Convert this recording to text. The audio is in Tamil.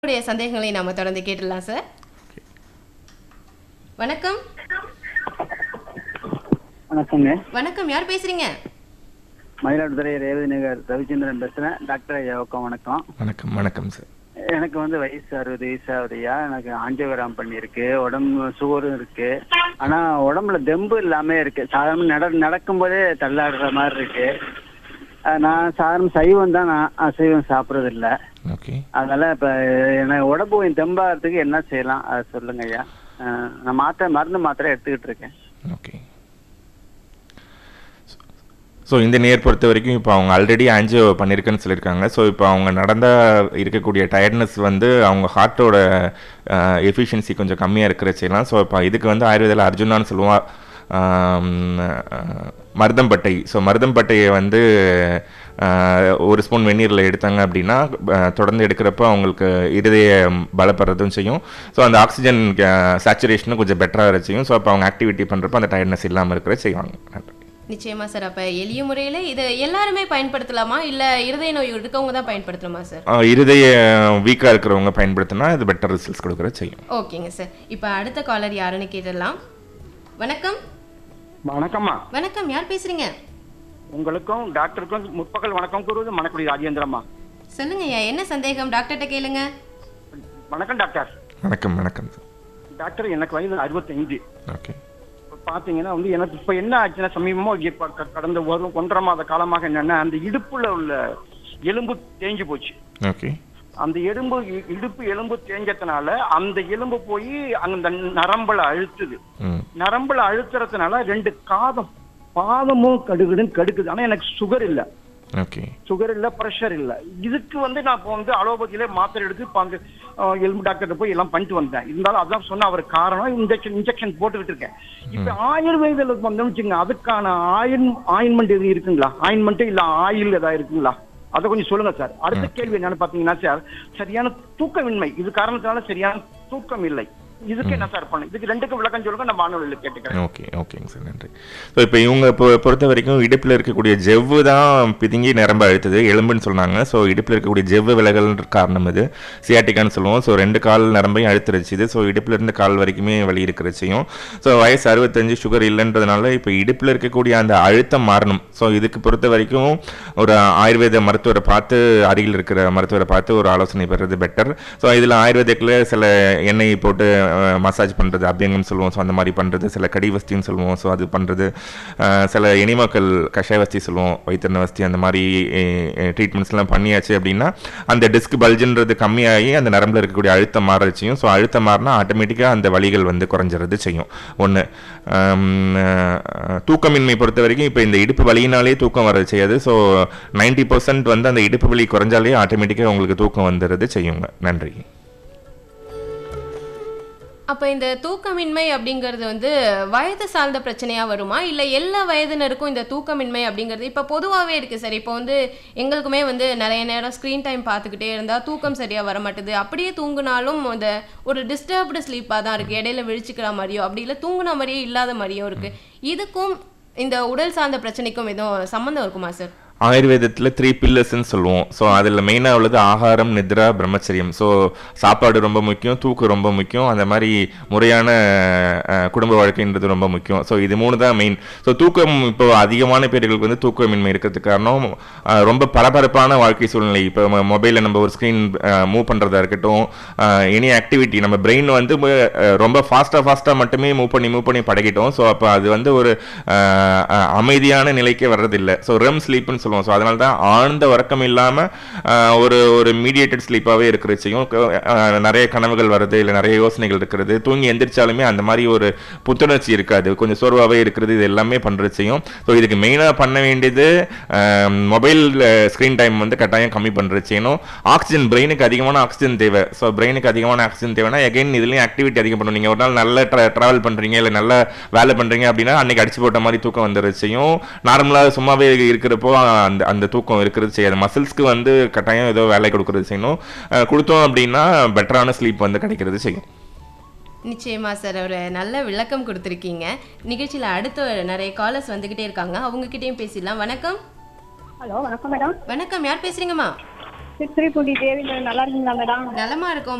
உடைய சந்தேகங்களை நாம தொடர்ந்து கேட்டுடலாம் சார் வணக்கம் வணக்கங்க வணக்கம் யார் பேசுறீங்க மயிலாடுதுறை ரேவதி நகர் ரவிச்சந்திரன் பேசுறேன் டாக்டர் ஐயா வணக்கம் வணக்கம் வணக்கம் வணக்கம் சார் எனக்கு வந்து வயசு அறுபது வயசு ஆகுதுயா எனக்கு ஆஞ்சியோகிராம் பண்ணியிருக்கு உடம்பு சுகரும் இருக்கு ஆனா உடம்புல தெம்பு இல்லாம இருக்கு சாதாரண நட நடக்கும்போதே தள்ளாடுற மாதிரி இருக்கு அஹ் நான் சாதாரண சைவம் தான் நான் அசைவம் சாப்பிட்றது இல்ல ஓகே அதனால இப்ப எனக்கு உடம்பு கொஞ்சம் தெம்பாகிறதுக்கு என்ன செய்யலாம் அதை சொல்லுங்க ஐயா அஹ் நான் மாத்திரை மருந்து மாத்திரை எடுத்துக்கிட்டு இருக்கேன் ஓகே ஸோ இந்த நேர் பொறுத்த வரைக்கும் இப்போ அவங்க ஆல்ரெடி ஆன்ஜியோ பண்ணியிருக்கேன்னு சொல்லியிருக்காங்க ஸோ இப்போ அவங்க நடந்த இருக்கக்கூடிய டயர்ட்னஸ் வந்து அவங்க ஹார்ட்டோட எஃபிஷியன்சி கொஞ்சம் கம்மியாக இருக்கிற செய்யலாம் ஸோ இப்போ இதுக்கு வந்து ஆயுர்வேதில் அர்ஜுனான்னு சொல்லுவான் ஆம், அஹ், மருதம்பட்டை ஸோ மருதம்பட்டையை வந்து அஹ், ஒரு ஸ்பூன் வெந்நீரில் எடுத்தாங்க அப்படின்னா அஹ், தொடர்ந்து எடுக்கிறப்ப அவங்களுக்கு இருதயம் பலப்படுறதும் செய்யும் ஸோ அந்த ஆக்சிஜன் சேச்சுரேஷனும் கொஞ்சம் பெட்டராக செய்யும் ஸோ அப்போ அவங்க ஆக்டிவிட்டி பண்ணுறப்ப அந்த டயர்ட்னஸ் இல்லாமல் இருக்கிற செய்வாங்க நன்றி நிச்சயமா சார் அப்ப எளிய முறையில இதை எல்லாருமே பயன்படுத்தலாமா இல்ல இருதய நோய் இருக்கவங்க தான் பயன்படுத்தலாமா சார் ஆஹ் இருதய வீக்காக இருக்கிறவங்க பயன்படுத்தினா இது பெட்டர் ரிசல்ட்ஸ் கொடுக்குற செய்யும் ஓகேங்க சார் இப்ப அடுத்த காலர் யாருன்னு கேட்டுடலாம் வணக்கம் வணக்கம்மா வணக்கம் யார் பேசுறீங்க உங்களுக்கும் டாக்டருக்கும் முற்பகல் வணக்கம் கூறுவது மணக்குடி ராஜேந்திரம்மா சொல்லுங்க ஐயா என்ன சந்தேகம் டாக்டர்கிட்ட கேளுங்க வணக்கம் டாக்டர் வணக்கம் வணக்கம் டாக்டர் எனக்கு வயது அறுபத்தைந்து ஓகே பாத்தீங்கன்னா வந்து எனக்கு இப்ப என்ன ஆச்சுன்னா சமீபமா இப்ப க- கடந்த ஒரு ஒன்றரை மாத காலமாக என்னன்னா அந்த இடுப்புல உள்ள எலும்பு தேஞ்சு போச்சு ஓகே அந்த எலும்பு இ- இடுப்பு எலும்பு தேஞ்சதுனால அந்த எலும்பு போய் அந்த நரம்புல அழுத்துது ம் நரம்புல அழுத்துறதுனால ரெண்டு காதம் பாதமும் கடுகுடுன்னு கடுக்குது ஆனா எனக்கு சுகர் இல்லை ஓகே சுகர் இல்ல பிரஷர் இல்ல இதுக்கு வந்து நான் இப்போ வந்து அலோபதியில மாத்திரை எடுத்து இப்போ அந்த அஹ், எலும்பு டாக்டர் போய் எல்லாம் பண்ணிட்டு வந்தேன் இருந்தாலும் அதான் சொன்ன அவர் காரணம் இன்ஜெக்ஷன் இன்ஜெக்ஷன் போட்டுக்கிட்டு இருக்கேன் இப்ப ஆயுர்வேதில வந்தோம்னு வச்சுங்க அதுக்கான ஆயின் ஆயின்மெண்ட் எதுவும் இருக்குங்களா ஆயின்மெண்ட் இல்ல ஆயில் ஏதாவது இருக்குங்களா அதை கொஞ்சம் சொல்லுங்க சார் அடுத்த கேள்வி என்னன்னு பாத்தீங்கன்னா சார் சரியான தூக்கமின்மை இது காரணத்தினால சரியான தூக்கம் இல்லை இதுக்கு என்ன சார் பண்ணு இதுக்கு ரெண்டுக்கும் விளக்கம் சொல்லுங்க நான் வானொலியில் கேட்டுக்கிறேன் ஓகே ஓகேங்க சார் நன்றி ஸோ இப்போ இவங்க இப்போ பொறுத்த வரைக்கும் இடுப்பில் இருக்கக்கூடிய ஜெவ்வு தான் பிதுங்கி நிரம்ப அழுத்துது எலும்புன்னு சொன்னாங்க ஸோ இடுப்பில் இருக்கக்கூடிய ஜெவ்வு விலகல் காரணம் இது சியாட்டிக்கான்னு சொல்லுவோம் ஸோ ரெண்டு கால் நரம்பையும் அழுத்துருச்சுது ஸோ இடுப்புல இருந்து கால் வரைக்குமே வலி இருக்கிற செய்யும் ஸோ வயசு அறுபத்தஞ்சு சுகர் இல்லைன்றதுனால இப்போ இடுப்பில் இருக்கக்கூடிய அந்த அழுத்தம் மாறணும் ஸோ இதுக்கு பொறுத்த வரைக்கும் ஒரு ஆயுர்வேத மருத்துவரை பார்த்து அருகில் இருக்கிற மருத்துவரை பார்த்து ஒரு ஆலோசனை பெறுறது பெட்டர் ஸோ இதில் ஆயுர்வேதிக்கில் சில எண்ணெய் போட்டு மசாஜ் பண்ணுறது அபியங்கம் சொல்லுவோம் ஸோ அந்த மாதிரி பண்ணுறது சில கடிவஸ்தின்னு சொல்லுவோம் ஸோ அது பண்ணுறது சில எனிமக்கள் கஷாயவஸ்தி சொல்லுவோம் வைத்தறின வஸ்தி அந்த மாதிரி ட்ரீட்மெண்ட்ஸ்லாம் பண்ணியாச்சு அப்படின்னா அந்த டிஸ்க் பல்ஜுன்றது கம்மியாகி அந்த நரம்பில் இருக்கக்கூடிய அழுத்தம் மாற செய்யும் ஸோ அழுத்தம் மாறினா ஆட்டோமேட்டிக்காக அந்த வலிகள் வந்து குறைஞ்சிறது செய்யும் ஒன்று தூக்கமின்மை பொறுத்த வரைக்கும் இப்போ இந்த இடுப்பு வலியினாலே தூக்கம் வர செய்யாது ஸோ நைன்டி பர்சன்ட் வந்து அந்த இடுப்பு வலி குறைஞ்சாலே ஆட்டோமேட்டிக்காக உங்களுக்கு தூக்கம் வந்துடுறது செய்யுங்க நன்றி அப்ப இந்த தூக்கமின்மை அப்படிங்கிறது வந்து வயது சார்ந்த பிரச்சனையா வருமா இல்ல எல்லா வயதினருக்கும் இந்த தூக்கமின்மை அப்படிங்கிறது இப்ப பொதுவாவே இருக்கு சார் இப்போ வந்து எங்களுக்குமே வந்து நிறைய நேரம் ஸ்க்ரீன் டைம் பார்த்துக்கிட்டே இருந்தா தூக்கம் சரியா வர மாட்டுது அப்படியே தூங்குனாலும் இந்த ஒரு டிஸ்டர்ப்டு ஸ்லீப்பாக தான் இருக்கு இடையில விழிச்சுக்கிற மாதிரியோ அப்படி இல்லை தூங்குன மாதிரியே இல்லாத மாதிரியும் இருக்கு இதுக்கும் இந்த உடல் சார்ந்த பிரச்சனைக்கும் எதுவும் சம்மந்தம் இருக்குமா சார் ஆயுர்வேதத்தில் த்ரீ பில்லர்ஸ்ன்னு சொல்லுவோம் ஸோ அதில் மெயினாக உள்ளது ஆகாரம் நித்ரா பிரம்மச்சரியம் ஸோ சாப்பாடு ரொம்ப முக்கியம் தூக்கம் ரொம்ப முக்கியம் அந்த மாதிரி முறையான அஹ், குடும்ப வாழ்க்கைன்றது ரொம்ப முக்கியம் ஸோ இது மூணு தான் மெயின் ஸோ தூக்கம் இப்போ அதிகமான பேர்களுக்கு வந்து தூக்கமின்மை இருக்கிறதுக்கு காரணம் அஹ், ரொம்ப பரபரப்பான வாழ்க்கை சூழ்நிலை இப்போ மொபைலில் நம்ம ஒரு ஸ்க்ரீன் மூவ் பண்ணுறதா இருக்கட்டும் எனி ஆக்டிவிட்டி நம்ம பிரெயின் வந்து அஹ், ரொம்ப ஃபாஸ்ட்டாக ஃபாஸ்ட்டாக மட்டுமே மூவ் பண்ணி மூவ் பண்ணி பழகிட்டோம் ஸோ அப்போ அது வந்து ஒரு அஹ், அஹ், அமைதியான நிலைக்கே வர்றதில்லை ஸோ ரெம் ஸ்லீப்னு சொல்லுவோம் ஸோ அதனால தான் ஆழ்ந்த உறக்கம் இல்லாமல் ஒரு ஒரு மீடியேட்டட் ஸ்லீப்பாகவே இருக்கிற செய்யும் க- அஹ், நிறைய கனவுகள் வருது இல்லை நிறைய யோசனைகள் இருக்கிறது தூங்கி எந்திரிச்சாலுமே அந்த மாதிரி ஒரு புத்துணர்ச்சி இருக்காது கொஞ்சம் சோர்வாகவே இருக்கிறது இது எல்லாமே பண்ணுறது செய்யும் ஸோ இதுக்கு மெயினாக பண்ண வேண்டியது மொபைல் ஸ்க்ரீன் டைம் வந்து கட்டாயம் கம்மி பண்ணுறது செய்யணும் ஆக்சிஜன் பிரெயினுக்கு அதிகமான ஆக்சிஜன் தேவை ஸோ பிரெயினுக்கு அதிகமான ஆக்சிஜன் தேவைன்னா எகைன் இதுலேயும் ஆக்டிவிட்டி அதிகம் பண்ணணும் நீங்கள் ஒரு நாள் நல்ல ட்ராவல் பண்ணுறீங்க இல்லை நல்ல வேலை பண்ணுறீங்க அப்படின்னா அன்னைக்கு அடிச்சு போட்ட மாதிரி தூக்கம் வந்துடுறது செய்யும் நார்மலாக சும்மாவே இருக்கிறப்போ அந்த அந்த தூக்கம் இருக்கிறது செய்யாது மசில்ஸ்க்கு வந்து கட்டாயம் ஏதோ வேலை கொடுக்கறது செய்யணும் அஹ் கொடுத்தோம் அப்படின்னா பெட்டரான ஸ்லீப் வந்து கிடைக்கிறது செய்யும் நிச்சயமா சார் ஒரு நல்ல விளக்கம் கொடுத்துருக்கீங்க நிகழ்ச்சியில அடுத்து நிறைய காலர்ஸ் வந்துகிட்டே இருக்காங்க அவங்க கிட்டயும் பேசிடலாம் வணக்கம் ஹலோ வணக்கம் மேடம் வணக்கம் யார் பேசுறீங்கம்மா திருத்துறைப்பூண்டி தேவி மேடம் நல்லா இருக்கீங்களா மேடம் நலமா இருக்கோம்